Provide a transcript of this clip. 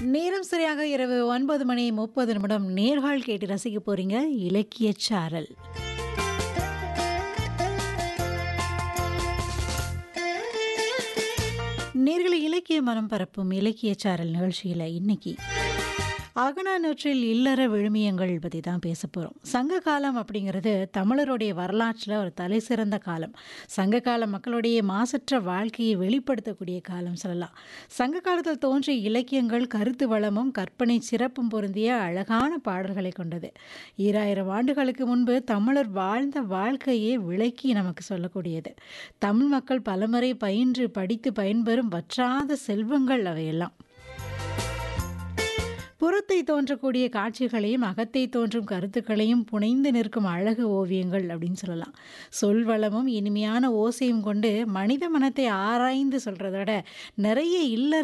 நேரம் சரியாக இரவு ஒன்பது மணி முப்பது நிமிடம் நேர்கள் கேட்டு ரசிக்க போறீங்க இலக்கிய சாரல் நேர்களை இலக்கிய மனம் பரப்பும் இலக்கிய சாரல் நிகழ்ச்சியில் இன்னைக்கு அகநானூற்றில் இல்லற விழுமியங்கள் பற்றி தான் பேச போகிறோம் சங்க காலம் அப்படிங்கிறது தமிழருடைய வரலாற்றில் ஒரு தலை சிறந்த காலம் சங்க கால மக்களுடைய மாசற்ற வாழ்க்கையை வெளிப்படுத்தக்கூடிய காலம் சொல்லலாம் சங்க காலத்தில் தோன்றிய இலக்கியங்கள் கருத்து வளமும் கற்பனை சிறப்பும் பொருந்திய அழகான பாடல்களை கொண்டது ஈராயிரம் ஆண்டுகளுக்கு முன்பு தமிழர் வாழ்ந்த வாழ்க்கையை விளக்கி நமக்கு சொல்லக்கூடியது தமிழ் மக்கள் பலமுறை பயின்று படித்து பயன்பெறும் வற்றாத செல்வங்கள் அவையெல்லாம் புறத்தை தோன்றக்கூடிய காட்சிகளையும் அகத்தை தோன்றும் கருத்துக்களையும் புனைந்து நிற்கும் அழகு ஓவியங்கள் அப்படின்னு சொல்லலாம் சொல்வளமும் இனிமையான ஓசையும் கொண்டு மனித மனத்தை ஆராய்ந்து சொல்றதோட நிறைய இல்லற